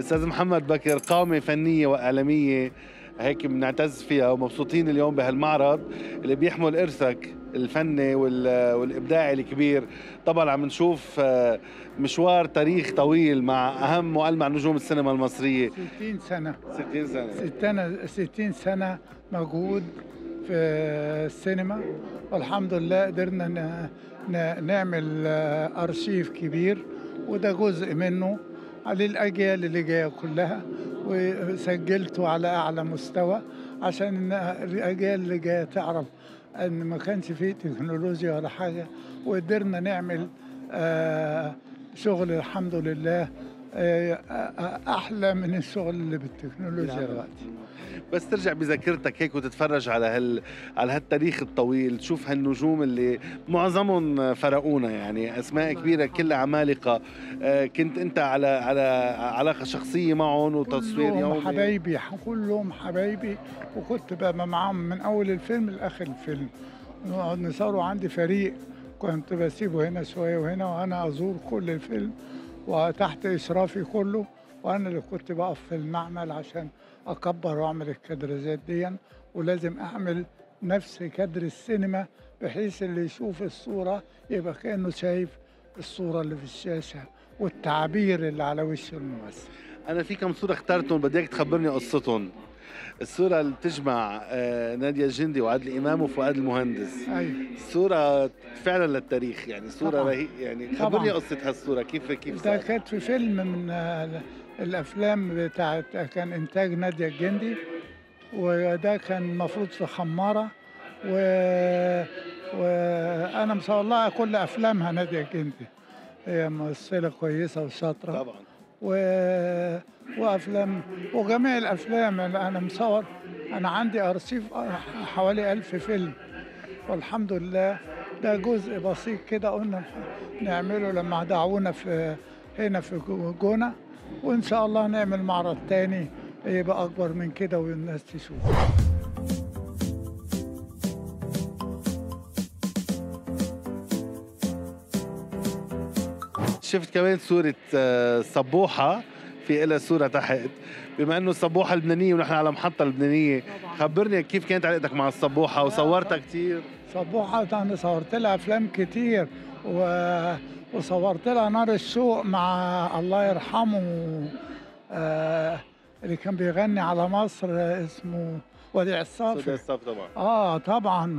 استاذ محمد بكر قامه فنيه واعلاميه هيك بنعتز فيها ومبسوطين اليوم بهالمعرض اللي بيحمل ارثك الفني وال- والابداعي الكبير طبعا عم نشوف آه، مشوار تاريخ طويل مع اهم والمع نجوم السينما المصريه 60 سنة 60 سنه 60 60 سنة مجهود في السينما والحمد لله قدرنا ن- ن- نعمل آه، أرشيف كبير وده جزء منه للأجيال اللي جاية كلها وسجلته على أعلى مستوى عشان إن الأجيال اللي جاية تعرف أن ما كانش فيه تكنولوجيا ولا حاجة وقدرنا نعمل آه، شغل الحمد لله آه، آه، أحلى من الشغل اللي بالتكنولوجيا نعم. دلوقتي بس ترجع بذاكرتك هيك وتتفرج على هال على هالتاريخ الطويل تشوف هالنجوم اللي معظمهم فرقونا يعني اسماء كبيره كلها عمالقه آه، كنت انت على على علاقه شخصيه معهم وتصوير كلهم يومي حبايبي كلهم حبايبي وكنت بقى معاهم من اول الفيلم لاخر الفيلم نقعد نصوروا عندي فريق كنت بسيبه هنا شويه وهنا وانا ازور كل الفيلم وتحت اشرافي كله وانا اللي كنت بقف في المعمل عشان اكبر واعمل الكادرزات دي ولازم اعمل نفس كادر السينما بحيث اللي يشوف الصوره يبقى كانه شايف الصوره اللي في الشاشه والتعبير اللي على وش الممثل انا في كم صوره اخترتهم بدي اياك تخبرني قصتهم الصورة اللي بتجمع آه، نادية الجندي وعادل إمام وفؤاد المهندس ايوه صورة فعلا للتاريخ يعني صورة طبعاً. رهي يعني طبعاً. خبرني قصة هالصورة كيف كيف ده صار كانت في فيلم من آه، الافلام بتاعت كان انتاج نادية الجندي وده كان المفروض في خمارة و... وانا مصور لها كل افلامها نادية الجندي هي ممثلة كويسة وشاطرة طبعا و... وافلام وجميع الافلام اللي انا مصور انا عندي ارشيف حوالي ألف فيلم والحمد لله ده جزء بسيط كده قلنا نعمله لما دعونا في هنا في جو- جونة وان شاء الله نعمل معرض تاني يبقى اكبر من كده والناس تشوف شفت كمان صورة آه، صبوحة في لها صورة تحت بما انه الصبوحة لبنانية ونحن على محطة لبنانية خبرني كيف كانت علاقتك مع الصبوحة وصورتها كثير صبوحة انا صورت لها افلام كتير و... وصورت لها نار الشوق مع الله يرحمه آه اللي كان بيغني على مصر آه، اسمه وديع الصافي الصف طبعا اه طبعا